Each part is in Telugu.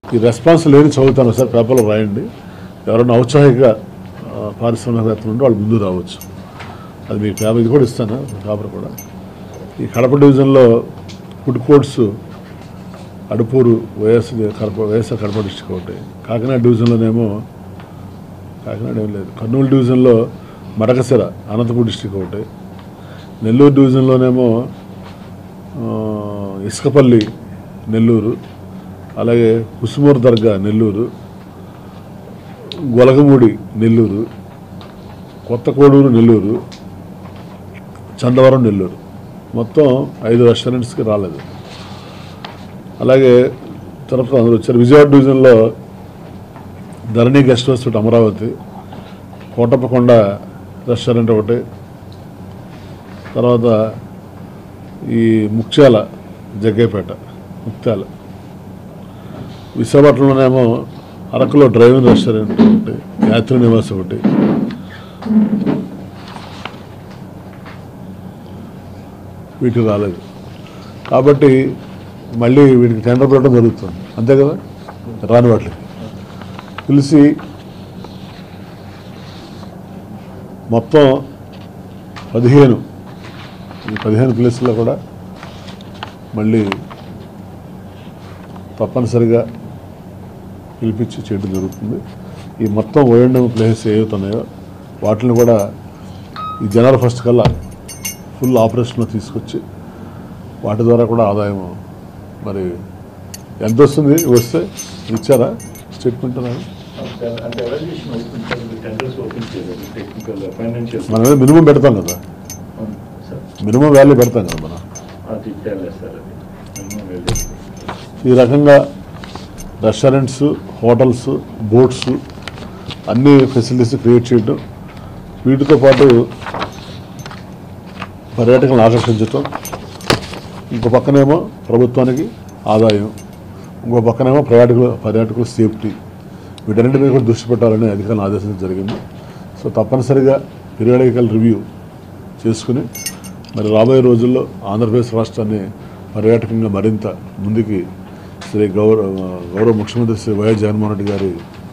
ఈ రెస్పాన్స్ లేని చదువుతాను సార్ పేపర్లో రాయండి ఎవరైనా ఔత్సాహిక ఆ, పారిశ్రామికవేత్తలు ఉంటే వాళ్ళు ముందు రావచ్చు అది మీకు పేపర్ ఇది కూడా ఇస్తాను పేపర్ కూడా ఈ కడప డివిజన్లో ఫుడ్ కోర్ట్స్ అడుపూరు వైఎస్ కడప వైఎస్ఆర్ కడప డిస్టిక్ ఒకటి కాకినాడ డివిజన్లోనేమో కాకినాడ ఏం లేదు కర్నూలు డివిజన్లో మడకసిర అనంతపూర్ డిస్టిక్ ఒకటి నెల్లూరు డివిజన్లోనేమో ఆ, ఇసుకపల్లి నెల్లూరు అలాగే కుసుమూరు దర్గా నెల్లూరు గొలగమూడి నెల్లూరు కొత్త కోడూరు నెల్లూరు చందవరం నెల్లూరు మొత్తం ఐదు రెస్టారెంట్స్కి రాలేదు అలాగే తర్వాత అందరూ వచ్చారు విజయవాడ డివిజన్లో ధరణి గెస్ట్ హౌస్ ఒకటి అమరావతి కోటప్పకొండ రెస్టారెంట్ ఒకటి తర్వాత ఈ ముక్త్యాల జగ్గేపేట ముక్త్యాల విశాఖపట్నంలోనేమో అరకులో డ్రైవింగ్ రెస్టారెంట్ ఒకటి యాత్రి నివాస్ ఒకటి వీటికి రాలేదు కాబట్టి మళ్ళీ వీటికి టెండర్ పెట్టడం జరుగుతుంది అంతే కదా రాని వాటికి పిలిచి మొత్తం పదిహేను ఈ పదిహేను ప్లేస్లో కూడా మళ్ళీ తప్పనిసరిగా పిలిపించి చేయడం జరుగుతుంది ఈ మొత్తం ఓఎండం ప్లేసెస్ ఏవైతున్నాయో వాటిని కూడా ఈ జనవరి ఫస్ట్ కల్లా ఫుల్ ఆపరేషన్లో తీసుకొచ్చి వాటి ద్వారా కూడా ఆదాయం మరి ఎంత వస్తుంది వస్తే ఇచ్చారా స్టేట్మెంట్ నాకు అంటే ఎవాల్యుయేషన్ ఓపెన్ చేయాలి టెండర్స్ ఓపెన్ చేయాలి టెక్నికల్ ఫైనాన్షియల్ మనం మినిమం పెడతాం కదా సార్ మినిమం వాల్యూ పెడతాం కదా మనం అది తేలేదు సార్ అది మినిమం వేల్యూ. ఈ రకంగా రెస్టారెంట్స్ హోటల్స్ బోట్స్ అన్ని ఫెసిలిటీస్ క్రియేట్ చేయడం వీటితో పాటు పర్యాటకులను ఆకర్షించటం ఇంకో పక్కనేమో ప్రభుత్వానికి ఆదాయం ఇంకో పక్కనేమో పర్యాటకుల పర్యాటకుల సేఫ్టీ వీటన్నిటి మీద కూడా దృష్టి పెట్టాలని అధికారులను ఆదేశించడం జరిగింది సో తప్పనిసరిగా పీరియాడికల్ రివ్యూ చేసుకుని మరి రాబోయే రోజుల్లో ఆంధ్రప్రదేశ్ రాష్ట్రాన్ని పర్యాటకంగా మరింత ముందుకి శ్రీ గౌరవ గౌరవ ముఖ్యమంత్రి శ్రీ వైఎస్ జగన్మోహన్ రెడ్డి గారి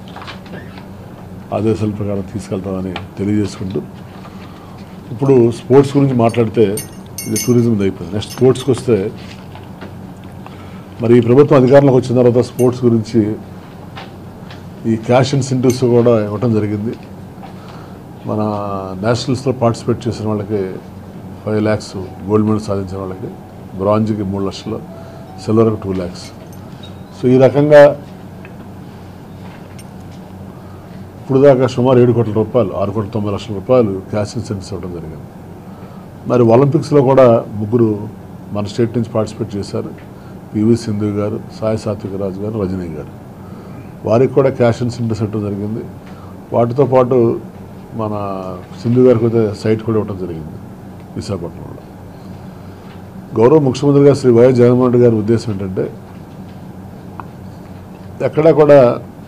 ఆదేశాల ప్రకారం తీసుకెళ్తామని తెలియజేసుకుంటూ ఇప్పుడు స్పోర్ట్స్ గురించి మాట్లాడితే ఇది టూరిజం అయిపోయింది నెక్స్ట్ స్పోర్ట్స్కి వస్తే మరి ఈ ప్రభుత్వం అధికారంలోకి వచ్చిన తర్వాత స్పోర్ట్స్ గురించి ఈ క్యాష్ ఇన్సెంటివ్స్ కూడా ఇవ్వటం జరిగింది మన నేషనల్స్లో పార్టిసిపేట్ చేసిన వాళ్ళకి ఫైవ్ ల్యాక్స్ గోల్డ్ మెడల్ సాధించిన వాళ్ళకి బ్రాంజ్కి మూడు లక్షలు సిల్వర్కి టూ ల్యాక్స్ సో ఈ రకంగా ఇప్పుడు దాకా సుమారు ఏడు కోట్ల రూపాయలు ఆరు కోట్ల తొంభై లక్షల రూపాయలు క్యాష్ ఇన్సెంటివ్స్ ఇవ్వడం జరిగింది మరి ఒలింపిక్స్లో కూడా ముగ్గురు మన స్టేట్ నుంచి పార్టిసిపేట్ చేశారు పివి సింధు గారు సాయి సాత్విక రాజు గారు రజనీ గారు వారికి కూడా క్యాష్ ఇన్సెంటివ్స్ ఇవ్వడం జరిగింది వాటితో పాటు మన సింధు గారికి అయితే సైట్ కూడా ఇవ్వడం జరిగింది విశాఖపట్నంలో గౌరవ ముఖ్యమంత్రి గారు శ్రీ వైఎస్ జగన్మోహన్ రెడ్డి గారి ఉద్దేశం ఏంటంటే ఎక్కడా కూడా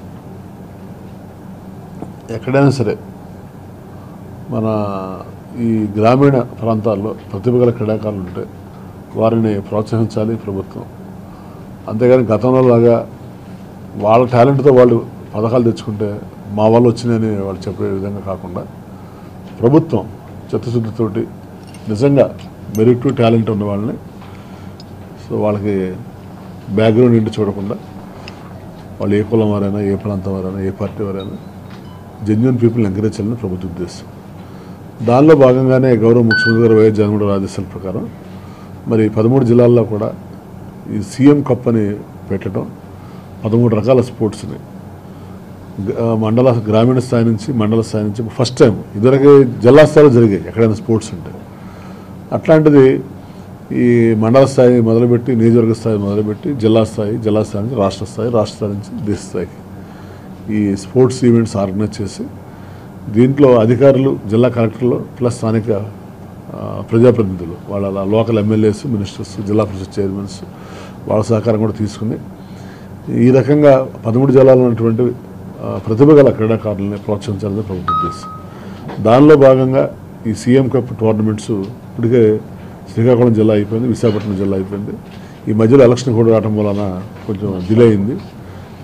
ఎక్కడైనా సరే మన ఈ గ్రామీణ ప్రాంతాల్లో ప్రతిభ గల క్రీడాకారులు ఉంటే వారిని ప్రోత్సహించాలి ప్రభుత్వం అంతేగాని గతంలో లాగా వాళ్ళ టాలెంట్తో వాళ్ళు పథకాలు తెచ్చుకుంటే మా వాళ్ళు వచ్చినాయని వాళ్ళు చెప్పే విధంగా కాకుండా ప్రభుత్వం చిత్తశుద్ధితోటి నిజంగా మెరిట్ టాలెంట్ ఉన్న వాళ్ళని సో వాళ్ళకి బ్యాక్గ్రౌండ్ ఏంటి చూడకుండా వాళ్ళు ఏ కులం వారైనా ఏ ప్రాంతం వారైనా ఏ పార్టీ వారైనా జెన్యున్ పీపుల్ ఎంకరేజ్ చేయాలని ప్రభుత్వ ఉద్దేశం దానిలో భాగంగానే గౌరవ ముఖ్యమంత్రి గారు వైఎస్ జగన్మోహన్ రెడ్డి ఆదేశాల ప్రకారం మరి పదమూడు జిల్లాల్లో కూడా ఈ సీఎం కప్ అని పెట్టడం పదమూడు రకాల స్పోర్ట్స్ని గ- మండల గ్రామీణ స్థాయి నుంచి మండల స్థాయి నుంచి ఫస్ట్ టైం ఇదివరకు జిల్లా స్థాయిలో జరిగాయి ఎక్కడైనా స్పోర్ట్స్ ఉంటే అట్లాంటిది ఈ మండల స్థాయి మొదలుపెట్టి నియోజకవర్గ స్థాయి మొదలుపెట్టి జిల్లా స్థాయి జిల్లా స్థాయి నుంచి రాష్ట్ర స్థాయి రాష్ట్ర స్థాయి నుంచి దేశ స్థాయికి ఈ స్పోర్ట్స్ ఈవెంట్స్ ఆర్గనైజ్ చేసి దీంట్లో అధికారులు జిల్లా కలెక్టర్లు ప్లస్ స్థానిక ఆ, ప్రజాప్రతినిధులు వాళ్ళ లోకల్ ఎమ్మెల్యేస్ మినిస్టర్స్ జిల్లా పరిషత్ చైర్మన్స్ వాళ్ళ సహకారం కూడా తీసుకుని ఈ రకంగా పదమూడు జిల్లాలో ఉన్నటువంటి ఆ, ప్రతిభ గల క్రీడాకారులని ప్రోత్సహించాలని ప్రభుత్వం ఉద్దేశం దానిలో భాగంగా ఈ సీఎం కప్ టోర్నమెంట్స్ ఇప్పటికే శ్రీకాకుళం జిల్లా అయిపోయింది విశాఖపట్నం జిల్లా అయిపోయింది ఈ మధ్యలో ఎలక్షన్ కూడా రావడం వలన కొంచెం డిలే అయింది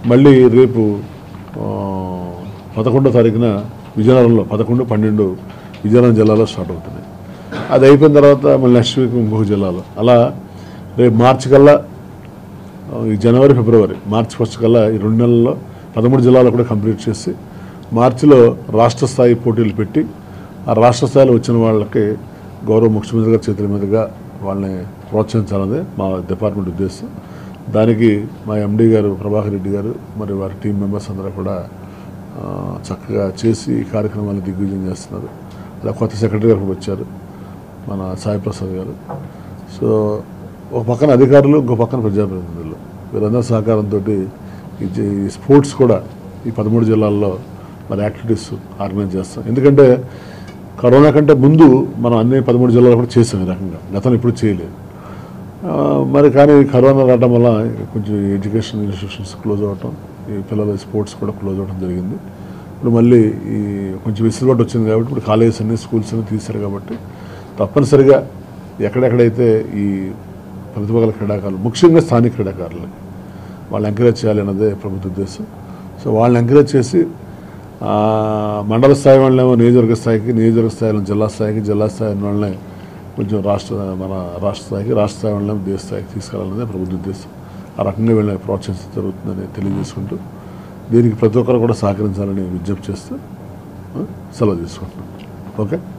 మళ్ళీ రేపు ఆ, పదకొండో తారీఖున విజయనగరంలో పదకొండు పన్నెండు విజయనగరం జిల్లాలో స్టార్ట్ అవుతున్నాయి అది అయిపోయిన తర్వాత మళ్ళీ నెక్స్ట్ వీక్ ఇంకొక జిల్లాలో అలా రేపు మార్చి కల్లా ఆ, ఈ జనవరి ఫిబ్రవరి మార్చి ఫస్ట్ కల్లా ఈ రెండు నెలల్లో పదమూడు జిల్లాలు కూడా కంప్లీట్ చేసి మార్చిలో రాష్ట్ర స్థాయి పోటీలు పెట్టి ఆ రాష్ట్ర స్థాయిలో వచ్చిన వాళ్ళకి గౌరవ ముఖ్యమంత్రి గారి చేతుల మీదుగా వాళ్ళని ప్రోత్సహించాలనేది మా డిపార్ట్మెంట్ ఉద్దేశం దానికి మా ఎండీ గారు ప్రభాకర్ రెడ్డి గారు మరి వారి టీం మెంబర్స్ అందరూ కూడా ఆ, చక్కగా చేసి ఈ కార్యక్రమాన్ని దిగ్విజయం చేస్తున్నారు అలా కొత్త సెక్రటరీ గారు కూడా వచ్చారు మన సాయి ప్రసాద్ గారు సో ఒక పక్కన అధికారులు ఇంకో పక్కన ప్రజాప్రతినిధులు వీరందరి సహకారంతో ఈ జ- ఈ స్పోర్ట్స్ కూడా ఈ పదమూడు జిల్లాల్లో మరి యాక్టివిటీస్ ఆర్గనైజ్ చేస్తాం ఎందుకంటే కరోనా కంటే ముందు మనం అన్ని పదమూడు జిల్లాలు కూడా చేసాం ఈ రకంగా గతంలో ఇప్పుడు చేయలేదు ఆ, మరి కానీ కరోనా రావడం వల్ల కొంచెం ఎడ్యుకేషన్ ఇన్స్టిట్యూషన్స్ క్లోజ్ అవ్వటం ఈ పిల్లల స్పోర్ట్స్ కూడా క్లోజ్ అవ్వడం జరిగింది ఇప్పుడు మళ్ళీ ఈ కొంచెం వెసులుబాటు వచ్చింది కాబట్టి ఇప్పుడు కాలేజెస్ అన్ని స్కూల్స్ అన్ని తీశారు కాబట్టి తప్పనిసరిగా ఎక్కడెక్కడైతే ఈ ప్రతిభ గల క్రీడాకారులు ముఖ్యంగా స్థానిక క్రీడాకారులకి వాళ్ళని ఎంకరేజ్ చేయాలి అన్నదే ప్రభుత్వ ఉద్దేశం సో వాళ్ళని ఎంకరేజ్ చేసి ఆ, మండల స్థాయి వాళ్ళేమో నియోజకవర్గ స్థాయికి నియోజకవర్గ స్థాయిలో జిల్లా స్థాయికి జిల్లా స్థాయి వాళ్ళని కొంచెం రాష్ట్ర మన రాష్ట్ర స్థాయికి రాష్ట్ర స్థాయి వాళ్ళని దేశ స్థాయికి తీసుకెళ్లాలనేది ప్రభుత్వ ఉద్దేశం ఆ రకంగా వీళ్ళని ప్రోత్సహించడం జరుగుతుందని తెలియజేసుకుంటూ దీనికి ప్రతి ఒక్కరు కూడా సహకరించాలని విజ్ఞప్తి చేస్తూ ఆ, సెలవు తీసుకుంటున్నాం ఓకే